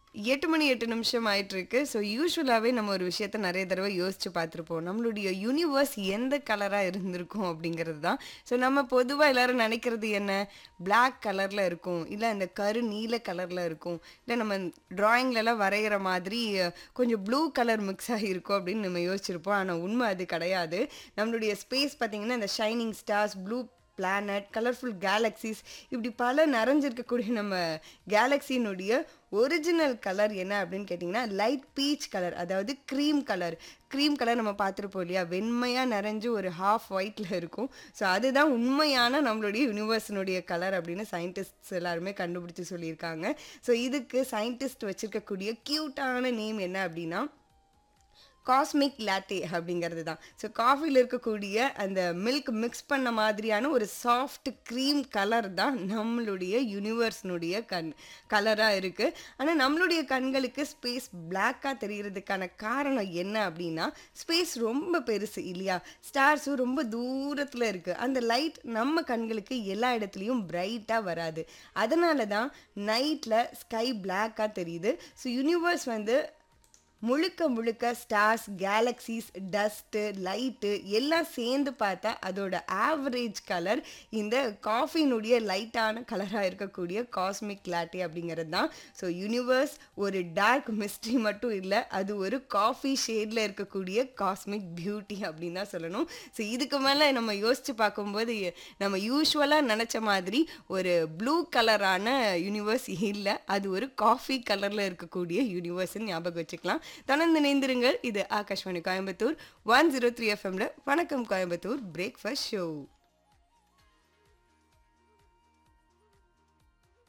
எட்டு மணி எட்டு நிமிஷம் ஆயிட்டு இருக்கு ஸோ யூஸ்வலாகவே நம்ம ஒரு விஷயத்த நிறைய தடவை யோசிச்சு பார்த்துருப்போம் நம்மளுடைய யூனிவர்ஸ் எந்த கலராக இருந்திருக்கும் அப்படிங்கிறது தான் ஸோ நம்ம பொதுவாக எல்லாரும் நினைக்கிறது என்ன Black கலரில் இருக்கும் இல்லை அந்த கரு நீல கலரில் இருக்கும் இல்லை நம்ம டிராயிங்லலாம் வரைகிற மாதிரி அஹ், கொஞ்சம் ப்ளூ கலர் மிக்ஸ் ஆகிருக்கும் அப்படின்னு நம்ம யோசிச்சிருப்போம் ஆனால் உண்மை அது கிடையாது நம்மளுடைய ஸ்பேஸ் பார்த்தீங்கன்னா இந்த shining stars blue planet colourful galaxies இப்படி பல நிறைஞ்சிருக்கக்கூடிய நம்ம கேலக்ஸினுடைய ஒரிஜினல் கலர் என்ன அப்படின்னு கேட்டிங்கன்னா லைட் பீச் கலர் அதாவது க்ரீம் கலர் க்ரீம் கலர் நம்ம பார்த்துருப்போம் இல்லையா வெண்மையாக நிறைஞ்சு ஒரு ஹாஃப் ஒயிட்டில் இருக்கும் ஸோ அதுதான் உண்மையான நம்மளுடைய யூனிவர்ஸினுடைய கலர் அப்படின்னு சயின்டிஸ்ட்ஸ் எல்லாருமே கண்டுபிடிச்சு சொல்லியிருக்காங்க ஸோ இதுக்கு சயின்டிஸ்ட் வச்சிருக்கக்கூடிய க்யூட்டான நேம் என்ன அப்படின்னா காஸ்மிக் லாட்டே அப்படிங்கிறது தான் ஸோ காஃபியில் இருக்கக்கூடிய அந்த மில்க் மிக்ஸ் பண்ண மாதிரியான ஒரு சாஃப்ட் க்ரீம் கலர் தான் நம்மளுடைய யூனிவர்ஸ்னுடைய கண் கலராக இருக்குது ஆனால் நம்மளுடைய கண்களுக்கு ஸ்பேஸ் பிளாக்காக தெரியறதுக்கான காரணம் என்ன அப்படின்னா ஸ்பேஸ் ரொம்ப பெருசு இல்லையா ஸ்டார்ஸும் ரொம்ப தூரத்தில் இருக்குது அந்த லைட் நம்ம கண்களுக்கு எல்லா இடத்துலையும் பிரைட்டாக வராது அதனால தான் நைட்டில் ஸ்கை பிளாக்காக தெரியுது ஸோ யூனிவர்ஸ் வந்து முழுக்க முழுக்க ஸ்டார்ஸ் கேலக்ஸிஸ் டஸ்ட்டு லைட்டு எல்லாம் சேர்ந்து பார்த்தா அதோட ஆவரேஜ் கலர் இந்த காஃபினுடைய லைட்டான கலராக இருக்கக்கூடிய காஸ்மிக் லாட்டி அப்படிங்கிறது தான் ஸோ யூனிவர்ஸ் ஒரு டார்க் மிஸ்ட்ரி மட்டும் இல்லை அது ஒரு காஃபி ஷேடில் இருக்கக்கூடிய காஸ்மிக் பியூட்டி அப்படின்னு தான் சொல்லணும் ஸோ இதுக்கு மேலே நம்ம யோசித்து பார்க்கும்போது நம்ம யூஸ்வலாக நினச்ச மாதிரி ஒரு ப்ளூ கலரான யூனிவர்ஸ் இல்லை அது ஒரு காஃபி கலரில் இருக்கக்கூடிய யூனிவர்ஸ்ன்னு ஞாபகம் வச்சுக்கலாம் தொடர்ந்து இணைந்திருங்கள் இது Akashvani Coimbatore one zero three எஃப்எம்ல வணக்கம் கோயம்புத்தூர் பிரேக்ஃபாஸ்ட் ஷோ